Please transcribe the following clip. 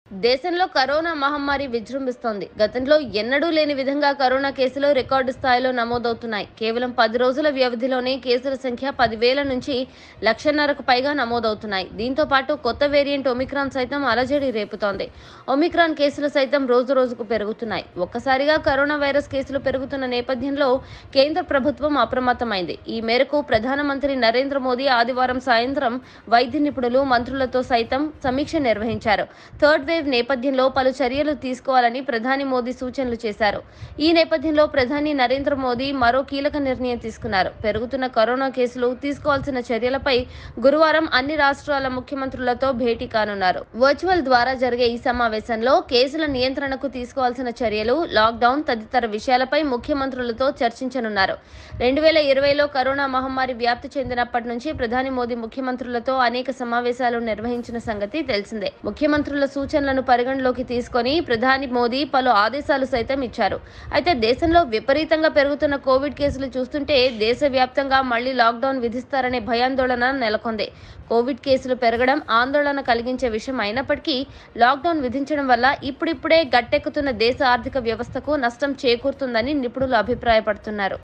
దేశంలో కరోనా మహమ్మారి విజృంభిస్తోంది గతంలో ఎన్నడూ లేని విధంగా కరోనా కేసులు రికార్డు స్థాయిలో నమోదవుతున్నాయి కేవలం పది రోజుల వ్యవధిలోనే కేసుల సంఖ్య పదివేల నుంచి లక్షన్నరకు పైగా నమోదవుతున్నాయి దీంతో పాటు కొత్త వేరియంట్ ఒమిక్రాన్ సైతం అలజడి రేపుతోంది ఒమిక్రాన్ కేసులు సైతం రోజు రోజుకు పెరుగుతున్నాయి ఒక్కసారిగా కరోనా వైరస్ కేసులు పెరుగుతున్న నేపథ్యంలో కేంద్ర ప్రభుత్వం అప్రమత్తమైంది ఈ మేరకు ప్రధానమంత్రి నరేంద్ర మోదీ ఆదివారం సాయంత్రం వైద్య నిపుణులు మంత్రులతో సైతం సమీక్ష నిర్వహించారు థర్డ్ వేవ్ నేపథ్యంలో పలు చర్యలు తీసుకోవాలని ప్రధాని మోదీ సూచనలు చేశారు ఈ నేపథ్యంలో ప్రధాని నరేంద్ర మోదీ మరో కీలక నిర్ణయం తీసుకున్నారు పెరుగుతున్న కరోనా కేసులు తీసుకోవాల్సిన చర్యలపై గురువారం అన్ని రాష్ట్రాల ముఖ్యమంత్రులతో భేటీ కానున్నారు వర్చువల్ ద్వారా జరిగే ఈ సమావేశంలో కేసుల నియంత్రణకు తీసుకోవాల్సిన చర్యలు లాక్డౌన్ తదితర విషయాలపై ముఖ్యమంత్రులతో చర్చించనున్నారు రెండు వేల ఇరవైలో కరోనా మహమ్మారి వ్యాప్తి చెందినప్పటి నుంచి ప్రధాని మోదీ ముఖ్యమంత్రులతో అనేక సమావేశాలు నిర్వహించిన సంగతి తెలిసిందే ముఖ్యమంత్రుల సూచనలను పరిగణలోకి తీసుకొని ప్రధాని మోదీ పలు ఆదేశాలు సైతం ఇచ్చారు అయితే దేశంలో విపరీతంగా పెరుగుతున్న కోవిడ్ కేసులు చూస్తుంటే దేశవ్యాప్తంగా మళ్లీ లాక్డౌన్ విధిస్తారనే భయాందోళన నెలకొంది కోవిడ్ కేసులు పెరగడం ఆందోళన కలిగించే విషయం అయినప్పటికీ లాక్డౌన్ విధించడం వల్ల ఇప్పుడిప్పుడే గట్టెక్కుతున్న దేశ ఆర్థిక వ్యవస్థకు నష్టం చేకూరుతుందని నిపుణులు అభిప్రాయపడుతున్నారు